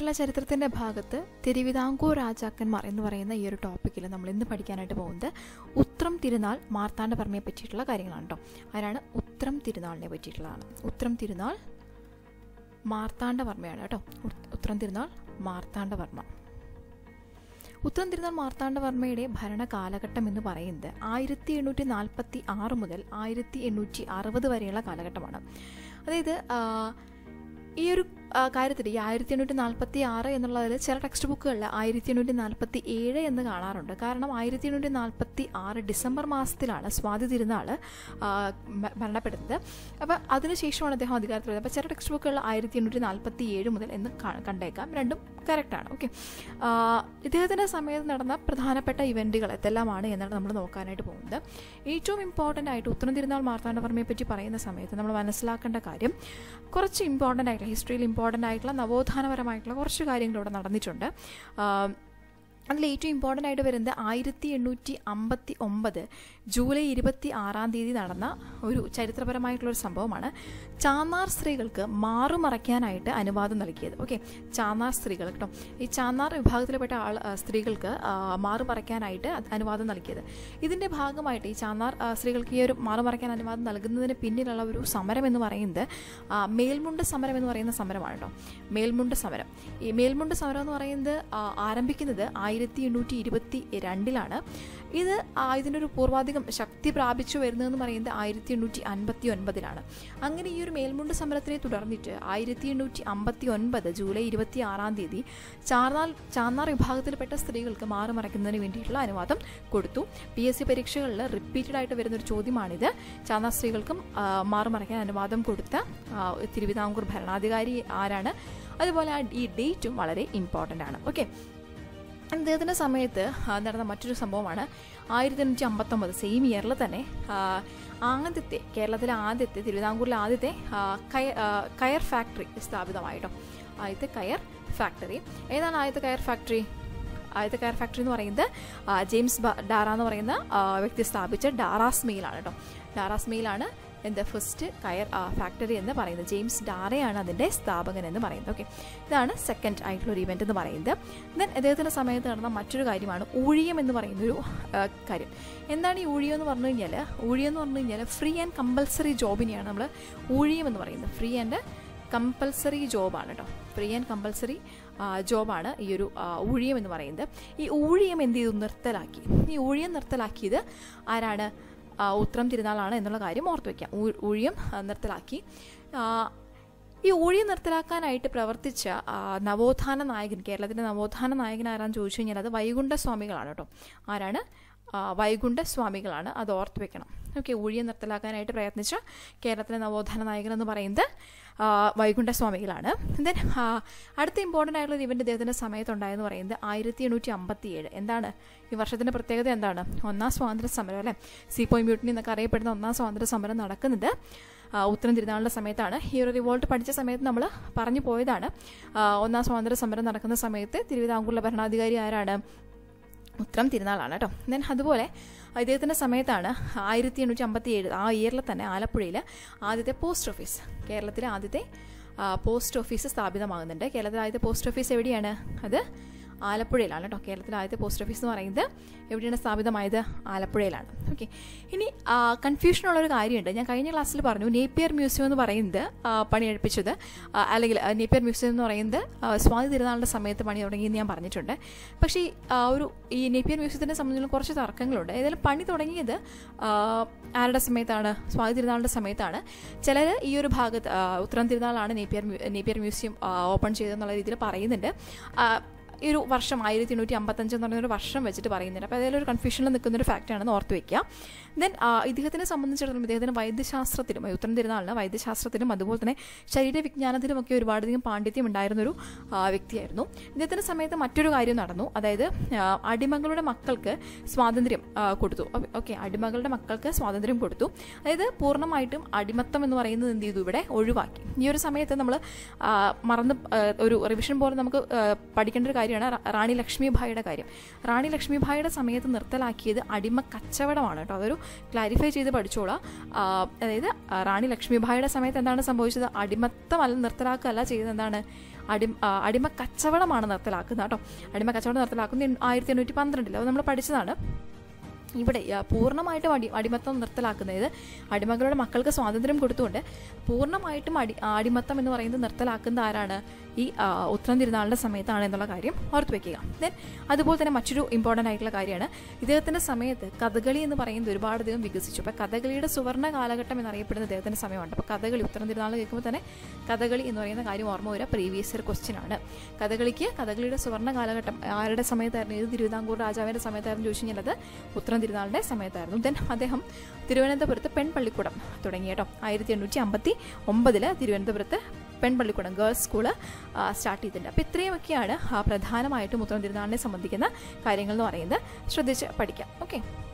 കേരള ചരിത്രത്തിൻ്റെ ഭാഗത്ത് തിരുവിതാംകൂർ രാജാക്കന്മാർ എന്ന് പറയുന്ന ഈ ഒരു ടോപ്പിക്കിൽ നമ്മൾ ഇന്ന് പഠിക്കാനായിട്ട് പോകുന്നത് ഉത്രം തിരുനാൾ മാർത്താണ്ഡവർമ്മയെ പറ്റിയിട്ടുള്ള കാര്യങ്ങളാണ് കേട്ടോ ആരാണ് ഉത്രം തിരുനാളിനെ പറ്റിയിട്ടുള്ളതാണ് ഉത്രം തിരുനാൾ മാർത്താണ്ഡവർമ്മയാണ് കേട്ടോ ഉ- ഉത്രം തിരുനാൾ മാർത്താണ്ഡവർമ്മ ഉത്രം തിരുനാൾ മാർത്താണ്ഡവർമ്മയുടെ ഭരണ കാലഘട്ടം എന്ന് പറയുന്നത് ആയിരത്തി എണ്ണൂറ്റി നാൽപ്പത്തി ആറ് മുതൽ ആയിരത്തി എണ്ണൂറ്റി അറുപത് വരെയുള്ള കാലഘട്ടമാണ് അതായത് ആ, ഈ ഒരു ആ, കാര്യത്തിൽ ഈ ആയിരത്തി എണ്ണൂറ്റി നാൽപ്പത്തി ആറ് എന്നുള്ളതിൽ ചില ടെക്സ്റ്റ് ബുക്കുകളിൽ ആയിരത്തി എണ്ണൂറ്റി നാൽപ്പത്തി ഏഴ് എന്ന് കാണാറുണ്ട് കാരണം ആയിരത്തി എണ്ണൂറ്റി നാൽപ്പത്തി ആറ് ഡിസംബർ മാസത്തിലാണ് സ്വാതി തിരുനാൾ ആ, മ- മരണപ്പെടുന്നത് അപ്പോൾ അതിനുശേഷമാണ് അദ്ദേഹം അധികാരത്തിൽ വരുന്നത് അപ്പോൾ ചില ടെക്സ്റ്റ് ബുക്കുകളിൽ ആയിരത്തി എണ്ണൂറ്റി നാൽപ്പത്തി ഏഴ് മുതൽ എന്ന് കാ- കണ്ടേക്കാം രണ്ടും കറക്റ്റാണ് ഓക്കെ ഇദ്ദേഹത്തിൻ്റെ സമയത്ത് നടന്ന പ്രധാനപ്പെട്ട ഇവൻറ്റുകൾ എന്തെല്ലാമാണ് എന്നാണ് നമ്മൾ നോക്കാനായിട്ട് പോകുന്നത് ഏറ്റവും ഇമ്പോർട്ടൻ്റ് ആയിട്ട് ഉത്തരം തിരുനാൾ മാർത്താണ്ഡവർമ്മയെ പറ്റി പറയുന്ന സമയത്ത് നമ്മൾ മനസ്സിലാക്കേണ്ട കാര്യം കുറച്ച് ഇമ്പോർട്ടൻ്റ് ആയിട്ടുള്ള ഹിസ്റ്ററിയിൽ ഇമ്പോർട്ടൻ്റ് ആയിട്ടുള്ള നവോത്ഥാനപരമായിട്ടുള്ള കുറച്ച് കാര്യങ്ങൾ ഇവിടെ നടന്നിട്ടുണ്ട് ആം, അതിൽ ഏറ്റവും ഇമ്പോർട്ടൻ്റ് ആയിട്ട് വരുന്നത് ആയിരത്തി എണ്ണൂറ്റി അമ്പത്തി ഒമ്പത് ജൂലൈ ഇരുപത്തി ആറാം തീയതി നടന്ന ഒരു ചരിത്രപരമായിട്ടുള്ള ഒരു സംഭവമാണ് ചാന്നാർ സ്ത്രീകൾക്ക് മാറുമറയ്ക്കാനായിട്ട് അനുവാദം നൽകിയത് ഓക്കെ ചാന്നാർ സ്ത്രീകൾ കേട്ടോ ഈ ചാന്നാർ വിഭാഗത്തിൽപ്പെട്ട ആൾ ആ, സ്ത്രീകൾക്ക് ആ, മാറുമറയ്ക്കാനായിട്ട് അത് അനുവാദം നൽകിയത് ഇതിൻ്റെ ഭാഗമായിട്ട് ഈ ചാന്നാർ ആ, സ്ത്രീകൾക്ക് ഈ ഒരു മാറുമറയ്ക്കാൻ അനുവാദം നൽകുന്നതിന് പിന്നിലുള്ള ഒരു സമരം എന്ന് പറയുന്നത് ആ, മേൽമുണ്ട് സമരം എന്ന് പറയുന്ന സമരമാണ് കേട്ടോ മേൽമുണ്ട് സമരം ഈ മേൽമുണ്ട് സമരം എന്ന് പറയുന്നത് ആ, ആരംഭിക്കുന്നത് ആയിരത്തി എണ്ണൂറ്റി ഇരുപത്തി രണ്ടിലാണ് ഇത് ആ, ഇതിനൊരു പൂർവാധികം ശക്തി പ്രാപിച്ചു വരുന്നതെന്ന് പറയുന്നത് ആയിരത്തി എണ്ണൂറ്റി അൻപത്തി ഒൻപതിലാണ് അങ്ങനെ ഈ ഒരു മേൽമുണ്ട് സമരത്തിനെ തുടർന്നിട്ട് ആയിരത്തി എണ്ണൂറ്റി അമ്പത്തി ഒൻപത് ജൂലൈ ഇരുപത്തി ആറാം തീയതി ചാർനാൾ ചാന്നാർ വിഭാഗത്തിൽപ്പെട്ട സ്ത്രീകൾക്ക് മാറുമറയ്ക്കുന്നതിന് വേണ്ടിയിട്ടുള്ള അനുവാദം കൊടുത്തു പി എസ് സി പരീക്ഷകളിൽ റിപ്പീറ്റഡ് ആയിട്ട് വരുന്നൊരു ചോദ്യമാണിത് ചാന്നാർ സ്ത്രീകൾക്കും ആ, മാറുമറയ്ക്കാൻ അനുവാദം കൊടുത്ത ആ, തിരുവിതാംകൂർ ഭരണാധികാരി ആരാണ് അതുപോലെ ആ ഈ ഡേറ്റും വളരെ ഇമ്പോർട്ടൻ്റ് ആണ് ഓക്കെ അദ്ദേഹത്തിൻ്റെ സമയത്ത് ആ, നടന്ന മറ്റൊരു സംഭവമാണ് ആയിരത്തി എണ്ണൂറ്റി അമ്പത്തൊമ്പത് സെയിം ഇയറിൽ തന്നെ ആ, ആദ്യത്തെ കേരളത്തിലെ ആദ്യത്തെ തിരുവിതാംകൂറിലെ ആദ്യത്തെ ആ, കയ ആ, കയർ ഫാക്ടറി സ്ഥാപിതമായിട്ടോ ആദ്യത്തെ കയർ ഫാക്ടറി ഏതാണ് ആദ്യത്തെ കയർ ഫാക്ടറി ആദ്യത്തെ കയർ ഫാക്ടറി എന്ന് പറയുന്നത് ആ, ജെയിംസ് ബ- ഡാറ എന്ന് പറയുന്ന ആ, വ്യക്തി സ്ഥാപിച്ച ഡാറാസ് മെയിലാണ് കേട്ടോ ഡാറാസ് മെയിലാണ് എന്ത് ഫസ്റ്റ് കയർ ഫാക്ടറി എന്ന് പറയുന്നത് ജെയിംസ് ഡാറയാണ് അതിൻ്റെ സ്ഥാപകൻ എന്ന് പറയുന്നത് ഓക്കെ ഇതാണ് സെക്കൻഡ് ആയിട്ടുള്ള ഒരു ഇവൻ്റ് എന്ന് പറയുന്നത് ദെൻ അദ്ദേഹത്തിൻ്റെ സമയത്ത് നടന്ന മറ്റൊരു കാര്യമാണ് ഊഴിയം എന്ന് പറയുന്നൊരു ആ, കാര്യം എന്താണ് ഈ ഊഴിയം എന്ന് പറഞ്ഞു കഴിഞ്ഞാൽ ഊഴിയം എന്ന് പറഞ്ഞു കഴിഞ്ഞാൽ ഫ്രീ ആൻഡ് കമ്പൽസറി ജോബിനെയാണ് നമ്മൾ ഊഴിയം എന്ന് പറയുന്നത് ഫ്രീ ആൻഡ് കമ്പൽസറി ജോബാണ് കേട്ടോ ഫ്രീ ആൻഡ് കമ്പൽസറി ജോബാണ് ഈ ഒരു ആ, ഊഴിയം എന്ന് പറയുന്നത് ഈ ഊഴിയം എന്ത് ചെയ്തു നിർത്തലാക്കി ഈ ഊഴിയം നിർത്തലാക്കിയത് ആരാണ് ആ, ഉത്രം തിരുനാളാണ് എന്നുള്ള കാര്യം ഓർത്തു വയ്ക്കാം ഊ- ഊഴിയം ആ, നിർത്തലാക്കി ആ, ഈ ഊഴിയം നിർത്തലാക്കാനായിട്ട് പ്രവർത്തിച്ച ആ, നവോത്ഥാന നായകൻ കേരളത്തിൻ്റെ നവോത്ഥാന നായകൻ ആരാന്ന് ചോദിച്ചു കഴിഞ്ഞാൽ അത് വൈകുണ്ഠ സ്വാമികളാണ് കേട്ടോ ആരാണ് ആ, വൈകുണ്ഠ സ്വാമികളാണ് അത് ഓർത്ത് വെക്കണം ഓക്കെ ഊഴിയം നിർത്തലാക്കാനായിട്ട് പ്രയത്നിച്ച കേരളത്തിലെ നവോത്ഥാന നായകൻ എന്ന് പറയുന്നത് ആ, വൈകുണ്ഠ സ്വാമികളാണ് ദെൻ അടുത്ത ഇമ്പോർട്ടൻ്റ് ആയിട്ടുള്ള ഒരു ഇവൻ്റ് ഇദ്ദേഹത്തിൻ്റെ സമയത്തുണ്ടായെന്ന് പറയുന്നത് ആയിരത്തി എണ്ണൂറ്റി അമ്പത്തി ഏഴ് എന്താണ് ഈ വർഷത്തിൻ്റെ പ്രത്യേകത എന്താണ് ഒന്നാം സ്വാതന്ത്ര്യ സമരം അല്ലേ സീപ്പോയ് മ്യൂട്ടിനി എന്നൊക്കെ അറിയപ്പെടുന്ന ഒന്നാം സ്വാതന്ത്ര്യ സമരം നടക്കുന്നത് ആ, ഉത്തരം തിരുനാളിൻ്റെ സമയത്താണ് ഈ ഒരു റിവോൾട്ട് പഠിച്ച സമയത്ത് നമ്മൾ പറഞ്ഞു പോയതാണ് ആ, ഒന്നാം സ്വാതന്ത്ര്യ സമരം നടക്കുന്ന സമയത്ത് തിരുവിതാംകൂറിലെ ഭരണാധികാരി ആരാണ് ഉത്തരം തിരുനാളാണ് കേട്ടോ ദെൻ അതുപോലെ ഇദ്ദേഹത്തിൻ്റെ സമയത്താണ് ആയിരത്തി എണ്ണൂറ്റി അമ്പത്തി ഏഴ് ആ ഇയറിൽ തന്നെ ആലപ്പുഴയിൽ ആദ്യത്തെ പോസ്റ്റ് ഓഫീസ് കേരളത്തിലെ ആദ്യത്തെ ആ, പോസ്റ്റ് ഓഫീസ് സ്ഥാപിതമാകുന്നുണ്ട് കേരളത്തിലെ ആദ്യത്തെ പോസ്റ്റ് ഓഫീസ് എവിടെയാണ് അത് ആലപ്പുഴയിലാണ് കേട്ടോ കേരളത്തിലെ ആദ്യത്തെ പോസ്റ്റ് ഓഫീസ് എന്ന് പറയുന്നത് എവിടെയാണ് സ്ഥാപിതമായത് ആലപ്പുഴയിലാണ് ഓക്കെ ഇനി കൺഫ്യൂഷനുള്ള ഒരു കാര്യമുണ്ട് ഞാൻ കഴിഞ്ഞ ക്ലാസ്സിൽ പറഞ്ഞു നേപ്പിയർ മ്യൂസിയം എന്ന് പറയുന്നത് ആ, പണിയെടുപ്പിച്ചത് ആ, അല്ലെങ്കിൽ ആ, നേപ്പിയർ മ്യൂസിയം എന്ന് പറയുന്നത് ആ, സ്വാതി തിരുനാളിൻ്റെ സമയത്ത് പണി തുടങ്ങിയെന്ന് ഞാൻ പറഞ്ഞിട്ടുണ്ട് പക്ഷേ ഈ, ആ, ഒരു ഈ നേപ്പിയർ മ്യൂസിയത്തിനെ സംബന്ധിച്ചുള്ള കുറച്ച് തർക്കങ്ങളുണ്ട് ഏതായാലും പണി തുടങ്ങിയത് ആ, ആരുടെ സമയത്താണ് സ്വാതി തിരുനാളിൻ്റെ സമയത്താണ് ചിലർ ഈ ഒരു ഭാഗത്ത് ആ, ഉത്തരം തിരുനാളാണ് നേപ്പിയർ മ്യൂ- നേപ്പിയർ മ്യൂസിയം ആ, ഓപ്പൺ ചെയ്തതെന്നുള്ള രീതിയിൽ പറയുന്നുണ്ട് ആ, ഈ ഒരു വർഷം ആയിരത്തി എണ്ണൂറ്റി അമ്പത്തഞ്ച് എന്ന് പറയുന്ന ഒരു വർഷം വെച്ചിട്ട് പറയുന്നുണ്ട് അപ്പോൾ അതിലൊരു കൺഫ്യൂഷനിൽ നിൽക്കുന്ന ഒരു ഫാക്റ്റാണെന്ന് ഓർത്ത് വയ്ക്കുക ദെൻ ഇദ്ദേഹത്തിനെ സംബന്ധിച്ചിടത്തോളം ഇദ്ദേഹത്തിന് വൈദ്യശാസ്ത്രത്തിലും ഉത്തരം തിരുനാളിന് വൈദ്യശാസ്ത്രത്തിലും അതുപോലെ തന്നെ ശരീരവിജ്ഞാനത്തിലും ഒക്കെ ഒരുപാടധികം പാണ്ഡിത്യം ഉണ്ടായിരുന്നൊരു ആ, വ്യക്തിയായിരുന്നു ഇദ്ദേഹത്തിൻ്റെ സമയത്ത് മറ്റൊരു കാര്യം നടന്നു അതായത് ആ, അടിമകളുടെ മക്കൾക്ക് സ്വാതന്ത്ര്യം ആ, കൊടുത്തു ഓക്കെ അടിമകളുടെ മക്കൾക്ക് സ്വാതന്ത്ര്യം കൊടുത്തു അതായത് പൂർണ്ണമായിട്ടും അടിമത്തം എന്ന് പറയുന്നത് എന്ത് ചെയ്തു ഇവിടെ ഒഴിവാക്കി ഈ ഒരു സമയത്ത് നമ്മൾ മറന്ന് ആ, ഒരു റിവിഷൻ പോലെ നമുക്ക് ആ, പഠിക്കേണ്ട ഒരു കാര്യമാണ് റാ- റാണി ലക്ഷ്മിഭായിയുടെ കാര്യം റാണി ലക്ഷ്മിഭായിയുടെ സമയത്ത് നിർത്തലാക്കിയത് അടിമ കച്ചവടമാണ് കേട്ടോ അതൊരു ക്ലാരിഫൈ ചെയ്ത് പഠിച്ചോളാം ആ, അതായത് ആ, റാണി ലക്ഷ്മിഭായിയുടെ സമയത്ത് എന്താണ് സംഭവിച്ചത് അടിമത്തം അല്ല നിർത്തലാക്കുകയല്ല ചെയ്തത് എന്താണ് അടി ആ, അടിമ കച്ചവടമാണ് നിർത്തലാക്കുന്നത് കേട്ടോ അടിമ കച്ചവടം നിർത്തലാക്കുന്നത് ആയിരത്തി എണ്ണൂറ്റി പന്ത്രണ്ടിൽ അത് നമ്മൾ പഠിച്ചതാണ് ഇവിടെ ആ, പൂർണ്ണമായിട്ടും അടി അടിമത്തം നിർത്തലാക്കുന്നത് അടിമകളുടെ മക്കൾക്ക് സ്വാതന്ത്ര്യം കൊടുത്തുകൊണ്ട് പൂർണ്ണമായിട്ടും അടി അടിമത്തം എന്ന് പറയുന്നത് നിർത്തലാക്കുന്നത് ആരാണ് ഈ ആ, ഉത്രം തിരുനാളിൻ്റെ സമയത്താണ് എന്നുള്ള കാര്യം ഓർത്ത് വെക്കുക ദെൻ അതുപോലെ തന്നെ മറ്റൊരു ഇമ്പോർട്ടൻ്റ് ആയിട്ടുള്ള കാര്യമാണ് ഇദ്ദേഹത്തിൻ്റെ സമയത്ത് കഥകളി എന്ന് പറയുന്നത് ഒരുപാടധികം വികസിച്ചു അപ്പോൾ കഥകളിയുടെ സുവർണ്ണ കാലഘട്ടം എന്നറിയപ്പെടുന്ന ഇദ്ദേഹത്തിൻ്റെ സമയമാണ് അപ്പോൾ കഥകളി ഉത്തരം തിരുനാൾ കേൾക്കുമ്പോൾ തന്നെ കഥകളി എന്ന് പറയുന്ന കാര്യം ഓർമ്മ വരിക പ്രീവിയസ് ഇയർ ക്വസ്റ്റ്യൻ ആണ് കഥകളിക്ക് കഥകളിയുടെ സുവർണ്ണ കാലഘട്ടം ആരുടെ സമയത്തായിരുന്നു ഏത് തിരുവിതാംകൂർ രാജാവിൻ്റെ സമയത്തായിരുന്നു ചോദിച്ചു കഴിഞ്ഞാൽ അത് ഉത്തരം തിരുനാളിൻ്റെ സമയത്തായിരുന്നു ദെൻ അദ്ദേഹം തിരുവനന്തപുരത്ത് പെൺപള്ളിക്കൂടം തുടങ്ങി കേട്ടോ ആയിരത്തി എണ്ണൂറ്റി അമ്പത്തി ഒമ്പതിൽ തിരുവനന്തപുരത്ത് പെൺപള്ളിക്കൂടം ഗേൾസ് സ്കൂള് സ്റ്റാർട്ട് ചെയ്തിട്ടുണ്ട് അപ്പോൾ ഇത്രയുമൊക്കെയാണ് ആ, പ്രധാനമായിട്ടും ഉത്തരം തിരുനാളിനെ സംബന്ധിക്കുന്ന കാര്യങ്ങൾ എന്ന് പറയുന്നത് ശ്രദ്ധിച്ച് പഠിക്കാം ഓക്കെ